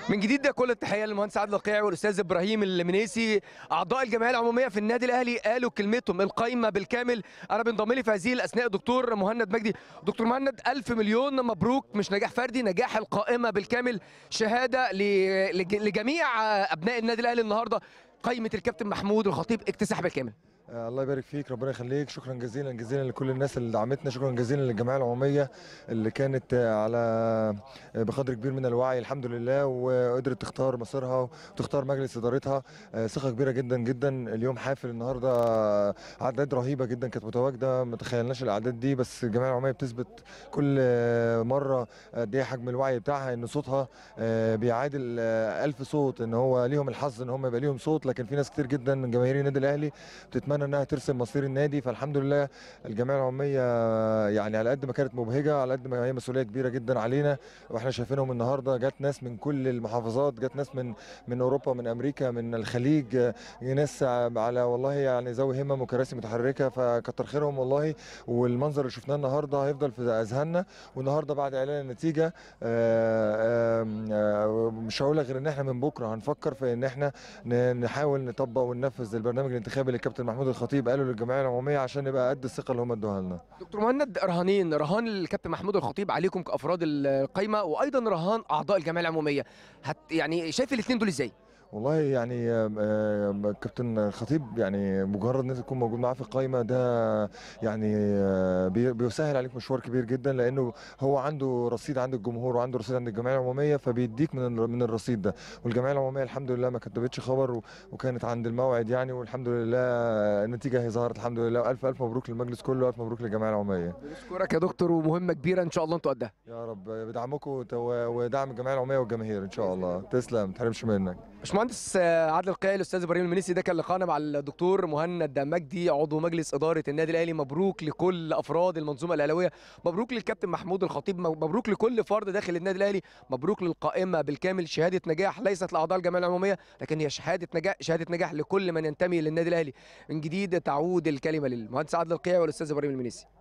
من جديد ده كل التحيه للمهندس عادل القيعي والاستاذ ابراهيم المنيسي اعضاء الجمعيه العموميه في النادي الاهلي قالوا كلمتهم القايمه بالكامل انا بنضم لي في هذه الاثناء دكتور مهند مجدي دكتور مهند الف مليون مبروك مش نجاح فردي نجاح القائمه بالكامل شهاده ل- لج- لجميع ابناء النادي الاهلي النهارده قائمه الكابتن محمود الخطيب اكتساح بالكامل آه، الله يبارك فيك ربنا يخليك شكرا جزيلا جزيلا لكل الناس اللي دعمتنا شكرا جزيلا للجمعيه العموميه اللي كانت آه، على آه، بقدر كبير من الوعي الحمد لله وقدرت تختار مصيرها وتختار مجلس ادارتها آه، ثقه كبيره جدا جدا اليوم حافل النهارده آه، اعداد رهيبه جدا كانت متواجده ما تخيلناش الاعداد دي بس الجمعيه العموميه بتثبت كل آه، مره قد ايه حجم الوعي بتاعها ان صوتها آه، بيعادل آه، ألف صوت ان هو ليهم الحظ ان هم يبقى ليهم صوت لكن في ناس كتير جدا من جماهير النادي الاهلي بتتمنى انها ترسم مصير النادي فالحمد لله الجمعيه العموميه يعني على قد ما كانت مبهجه على قد ما هي مسؤوليه كبيره جدا علينا واحنا شايفينهم النهارده جت ناس من كل المحافظات جت ناس من من اوروبا من امريكا من الخليج آه، ناس على والله يعني ذوي همم وكراسي متحركه فكتر خيرهم والله والمنظر اللي شفناه النهارده هيفضل في اذهاننا والنهارده بعد اعلان النتيجه آه، آم، آه، مش هقول لك غير ان احنا من بكره هنفكر في ان احنا ن- نحاول نطبق وننفذ البرنامج الانتخابي اللي الكابتن محمود الخطيب قاله للجمعيه العموميه عشان نبقى قد الثقه اللي هم ادوها لنا دكتور مهند رهانين رهان الكابتن محمود الخطيب عليكم كافراد القايمه وايضا رهان اعضاء الجمعيه العموميه هت يعني شايف الاثنين دول ازاي والله يعني آم، آم، كابتن خطيب يعني مجرد ان انت تكون موجود معاه في القائمه ده يعني آه، بي- بيسهل عليك مشوار كبير جدا لانه هو عنده رصيد عند الجمهور وعنده رصيد عند الجمعيه العموميه فبيديك من الر- من الرصيد ده والجمعيه العموميه الحمد لله ما كتبتش خبر و- وكانت عند الموعد يعني والحمد لله النتيجه هي ظهرت الحمد لله والف الف مبروك للمجلس كله والف مبروك للجمعيه العموميه بشكرك يا دكتور ومهمه كبيره ان شاء الله انتوا قدها يا رب بدعمكم وت- ودعم الجمعيه العموميه والجماهير ان شاء الله تسلم ما تحرمش منك باشمهندس آه، عادل القيعي الاستاذ ابراهيم المنيسي ده كان لقاءنا مع الدكتور مهند مجدي عضو مجلس اداره النادي الاهلي مبروك لكل افراد المنظومه الاهلاويه مبروك للكابتن محمود الخطيب مبروك لكل فرد داخل النادي الاهلي مبروك للقائمه بالكامل شهاده نجاح ليست لاعضاء الجمعيه العموميه لكن هي شهاده نجاح شهاده نجاح لكل من ينتمي للنادي الاهلي من جديد تعود الكلمه للمهندس عادل القيعي والاستاذ ابراهيم المنيسي